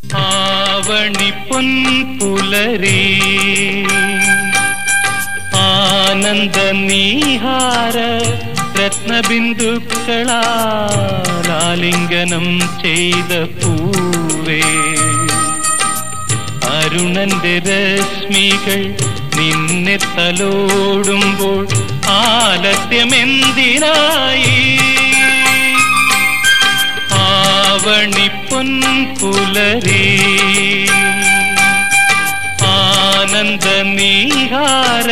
ആവണി പൊൻപുലരി ആനന്ദ നീഹാര രത്നബിന്ദുക്കളാലിംഗനം ചെയ്ത പൂവേ അരുണന്റെ രശ്മികൾ നിന്നെ തലോടുമ്പോൾ ആലസ്യമെന്തിനായി ആവണി പൊൻപുലരി ആനന്ദ നീഹാര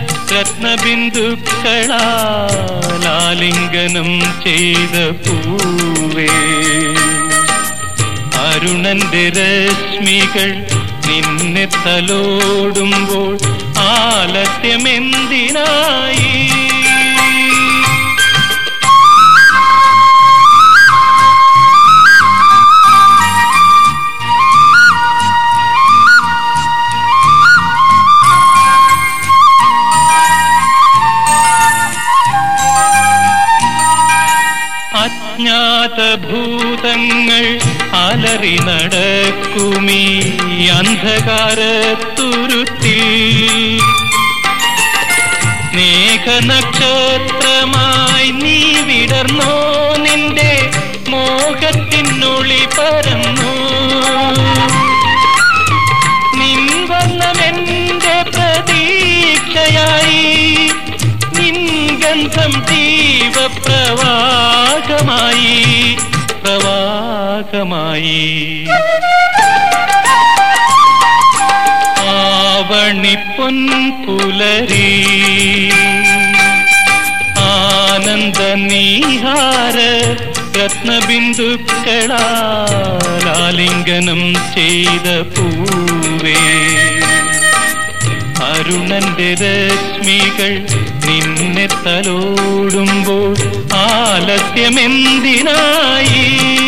രത്നബിന്ദുക്കളാലിംഗനം ചെയ്ത പൂവേ അരുണന്റെ രശ്മികൾ നിന്നെ തലോടുമ്പോൾ ആലസ്യമെന്തിനായി അജ്ഞാത ഭൂതങ്ങൾ അലറി നടക്കുമീ അന്ധകാരത്തുരുത്തി മേഘനക്ഷത്രമായി നീ വിടർന്നോ നിന്റെ മോഹത്തിനുള്ളി പരന്നു നിൻവർണ്ണമെന്റെ പ്രതീക്ഷയായി നിൻ ഗന്ധം ജീവപ്രവാഹമായി പ്രവാഹമായി ആവണി പൊൻപുലരി ആനന്ദ നീഹാര രത്നബിന്ദുക്കളാലിംഗനം ചെയ്ത പൂവേ അരുണന്റെ രശ്മികൾ നിന്നെ തലോടുമ്പോൾ ആലസ്യമെന്തിനായി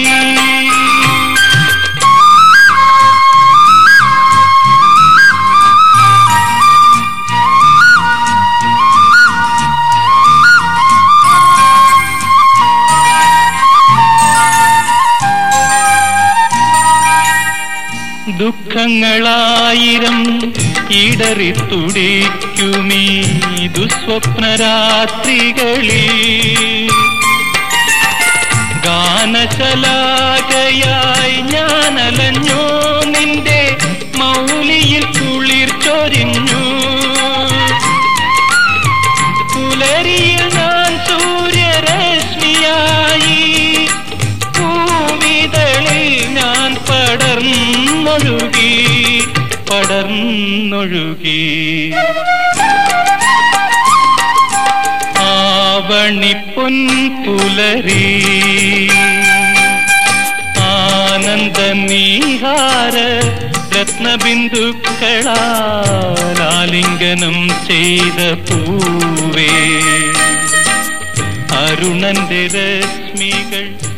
ദുഃഖങ്ങളായിരം ഇടറിത്തുടിക്കുമീ ദുസ്വപ്നരാത്രികളിൽ ഗാനശലാകയായി ഞാനലഞ്ഞോ നിന്റെ മൗലിയിൽ കുളിർ ചൊരിഞ്ഞു പുലരിയിൽ ഞാൻ സൂര്യരശ്മിയായി പൂവിതളിൽ ഞാൻ പടർന്നൊഴുകി പടർന്നൊഴുകി ആവണി പൊൻപുലരി ആനന്ദ നീഹാര രത്നബിന്ദുക്കളാലിംഗനം ചെയ്ത പൂവേ അരുണന്റെ രശ്മികൾ